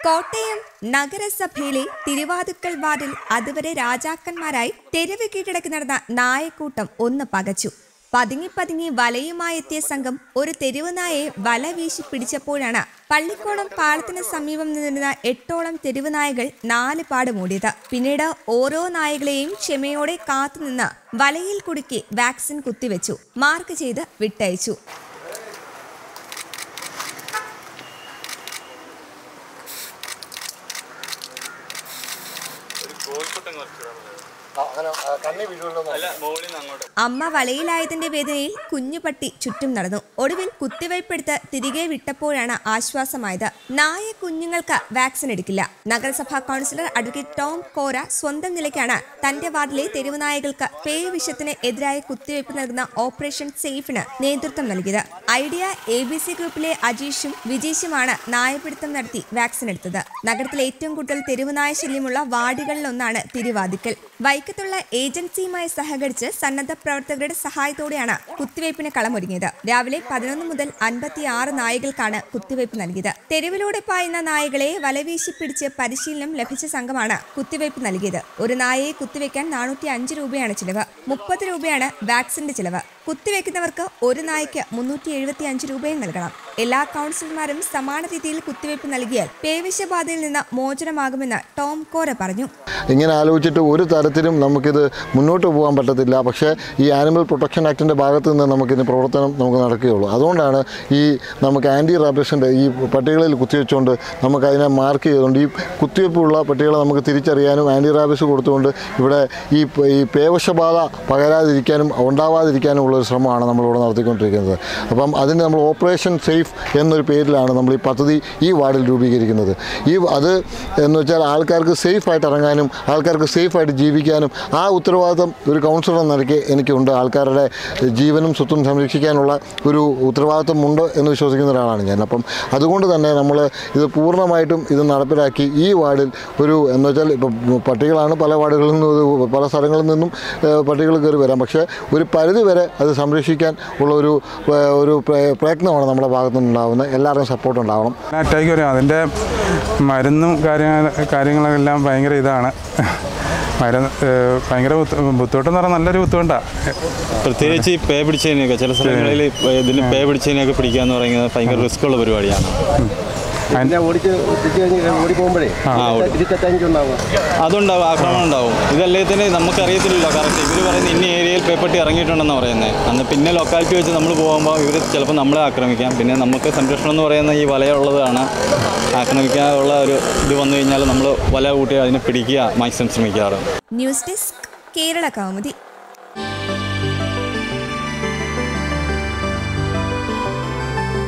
കോട്ടയം നഗരസഭയിലെ തിരുവാതുക്കൽ വാർഡിൽ അതുവരെ രാജാക്കന്മാരായി തെരുവ് കീഴടക്കി നടന്ന നായക്കൂട്ടം ഒന്ന് പകച്ചു പതുങ്ങി പതുങ്ങി വലയുമായി എത്തിയ സംഘം ഒരു തെരുവ് നായയെ വല വീശി പിടിച്ചപ്പോഴാണ് പള്ളിക്കോണം പാലത്തിന് സമീപം നിന്നിരുന്ന എട്ടോളം തെരുവ് നായകൾ നാല് പാട് മൂടിയത് പിന്നീട് ഓരോ നായകളെയും ക്ഷമയോടെ കാത്തുനിന്ന് വലയിൽ കുടുക്കി വാക്സിൻ കുത്തിവെച്ചു മാർക്ക് ചെയ്ത് വിട്ടയച്ചു അങ്ങനെ ആ, കണ്ണി വീഴുമല്ലോ അല്ല മുകളിൽ നിന്ന് അങ്ങോട്ട് അമ്മ വലയിലായതിന്റെ വേദനയിൽ കുഞ്ഞുപട്ടി ചുറ്റും നടന്നു ഒടുവിൽ കുത്തിവയ്പ്പെടുത്ത് തിരികെ വിട്ടപ്പോഴാണ് ആശ്വാസമായത് നായ കുഞ്ഞുങ്ങൾക്ക് വാക്സിൻ എടുക്കില്ല നഗരസഭാ കൗൺസിലർ അഡ്വക്കേറ്റ് ടോം കോര സ്വന്തം നിലയ്ക്കാണ് തന്റെ വാർഡിലെ തെരുവ് നായകൾക്ക് പേയ് വിഷത്തിന് എതിരായ കുത്തിവയ്പ് നൽകുന്ന ഓപ്പറേഷൻ സേഫിന് നേതൃത്വം നൽകിയത് ഐഡിയ എ ബി സി ഗ്രൂപ്പിലെ അജീഷും വിജീഷുമാണ് നായപിടുത്തം നടത്തി വാക്സിൻ എടുത്തത് നഗരത്തിൽ ഏറ്റവും കൂടുതൽ തെരുവ് നായ ശല്യമുള്ള വാർഡുകളിലൊന്നാണ് തിരുവാതിക്കൽ വൈക്കത്തുള്ള ഏജൻസിയുമായി സഹകരിച്ച് സന്നദ്ധ പ്രവർത്തകരുടെ സഹായത്തോടെയാണ് കുത്തിവയ്പ്പിന് കളമൊരുങ്ങിയത് രാവിലെ പതിനൊന്ന് മുതൽ അൻപത്തിയാറ് നായകൾക്കാണ് കുത്തിവയ്പ് നൽകിയത് തെരുവിലൂടെ പായുന്ന നായകളെ വലവീശി പിടിച്ച് പരിശീലനം ലഭിച്ച സംഘമാണ് കുത്തിവയ്പ് നൽകിയത് ഒരു നായയെ കുത്തിവെക്കാൻ നാനൂറ്റി അഞ്ച് രൂപയാണ് ചിലവ് മുപ്പത് രൂപയാണ് വാക്സിന്റെ ചിലവ് കുത്തിവെക്കുന്നവർക്ക് ഒരു നായയ്ക്ക് മുന്നൂറ്റി എഴുപത്തി അഞ്ച് രൂപയും നൽകണം എല്ലാ കൗൺസിലർമാരും സമാന രീതിയിൽ കുത്തിവയ്പ് നൽകിയാൽ പേവിഷബാധയിൽ നിന്ന് മോചനമാകുമെന്ന് ടോം കോര പറഞ്ഞു ഇങ്ങനെ ആലോചിച്ചിട്ട് ഒരു തരത്തിലും നമുക്കിത് മുന്നോട്ട് പോകാൻ പറ്റത്തില്ല പക്ഷേ ഈ ആനിമൽ പ്രൊട്ടക്ഷൻ ആക്ടിൻ്റെ ഭാഗത്ത് നിന്ന് നമുക്കിതിന് പ്രവർത്തനം നമുക്ക് നടക്കുകയുള്ളൂ അതുകൊണ്ടാണ് ഈ നമുക്ക് ആൻറ്റി റാബിസിൻ്റെ ഈ പട്ടികളിൽ കുത്തിവെച്ചുകൊണ്ട് നമുക്ക് അതിനെ മാർക്ക് ചെയ്തുകൊണ്ട് ഈ കുത്തിവെപ്പുള്ള പട്ടികളെ നമുക്ക് തിരിച്ചറിയാനും ആൻറ്റി റാബിസ് കൊടുത്തുകൊണ്ട് ഇവിടെ ഈ പ- ഈ പേവശബാധ പകരാതിരിക്കാനും ഉണ്ടാവാതിരിക്കാനും ഉള്ള ഒരു ശ്രമമാണ് നമ്മളിവിടെ നടത്തിക്കൊണ്ടിരിക്കുന്നത് അപ്പം അതിന് നമ്മൾ ഓപ്പറേഷൻ സേഫ് എന്നൊരു പേരിലാണ് നമ്മൾ ഈ പദ്ധതി ഈ വാർഡിൽ രൂപീകരിക്കുന്നത് ഈ അത് എന്ന് വെച്ചാൽ ആൾക്കാർക്ക് സേഫായിട്ട് ഇറങ്ങാനും ആൾക്കാർക്ക് സേഫായിട്ട് ജീവിക്കാനും ആ ഉത്തരവാദിത്തം ഒരു കൗൺസിലർ എന്ന നിലയ്ക്ക് എനിക്കുണ്ട് ആൾക്കാരുടെ ജീവനും സ്വത്തും സംരക്ഷിക്കാനുള്ള ഒരു ഉത്തരവാദിത്തം ഉണ്ട് എന്ന് വിശ്വസിക്കുന്ന ഒരാളാണ് ഞാൻ അപ്പം അതുകൊണ്ട് തന്നെ നമ്മൾ ഇത് പൂർണ്ണമായിട്ടും ഇത് നടപ്പിലാക്കി ഈ വാർഡിൽ ഒരു എന്ന് വെച്ചാൽ ഇപ്പം പട്ടികളാണ് പല വാർഡുകളിൽ നിന്നും ഇത് പല സ്ഥലങ്ങളിൽ നിന്നും ഏഹ്, പട്ടികൾ കയറി വരാം പക്ഷേ ഒരു പരിധി വരെ അത് സംരക്ഷിക്കാൻ ഉള്ള ഒരു ഏഹ്, ഒരു പ്രയ- പ്രയത്നമാണ് നമ്മുടെ ഭാഗത്തു നിന്നുണ്ടാകുന്നത് എല്ലാവരുടെയും സപ്പോർട്ട് ഉണ്ടാവണം അറ്റാക്ക് വരും അതിൻ്റെ മരുന്നും കാര്യങ്ങൾ കാര്യങ്ങളെല്ലാം ഭയങ്കര ഇതാണ് മരുന്ന് ഏഹ് ഭയങ്കര ബുദ്ധി- ബുദ്ധിമുട്ടെന്ന് പറഞ്ഞാൽ നല്ലൊരു ബുദ്ധിമുട്ടാണ് പ്രത്യേകിച്ച് ഈ പേ പിടിച്ചതിനെയൊക്കെ ചില സ്ഥലങ്ങളിൽ ഇതിന് പേ പിടിച്ചതിനെയൊക്കെ പിടിക്കുക എന്ന് പറയുന്നത് ഭയങ്കര റിസ്ക് ഉള്ള പരിപാടിയാണ് പിന്നെ ഓടിച്ച് തിരിച്ച് കഴിഞ്ഞ് ഓടി പോകുമ്പോഴേ തിരിച്ചറ്റാനിക്കുണ്ടാവും അതുണ്ടാവും ആക്രമണം ഉണ്ടാവും ഇതല്ലേ തന്നെ നമുക്കറിയത്തില്ലല്ലോ കറക്റ്റ് ഇവർ പറയുന്നത് ഇന്ന ഏരിയയിൽ പേപ്പട്ടി ഇറങ്ങിയിട്ടുണ്ടെന്ന് പറയുന്നത് അന്ന് പിന്നെ ലൊക്കാലിറ്റി വെച്ച് നമ്മൾ പോകുമ്പോൾ ഇവർ ചിലപ്പോൾ നമ്മളെ ആക്രമിക്കാം പിന്നെ നമുക്ക് സംരക്ഷണം എന്ന് പറയുന്ന ഈ വലയുള്ളതാണ് ആക്രമിക്കാനുള്ള ഒരു ഇത് വന്നു കഴിഞ്ഞാൽ നമ്മൾ വല കൂട്ടി അതിനെ പിടിക്കുക മാക്സിമം ശ്രമിക്കാറ് ന്യൂസ് ഡെസ്ക് കേരള കൗമുദി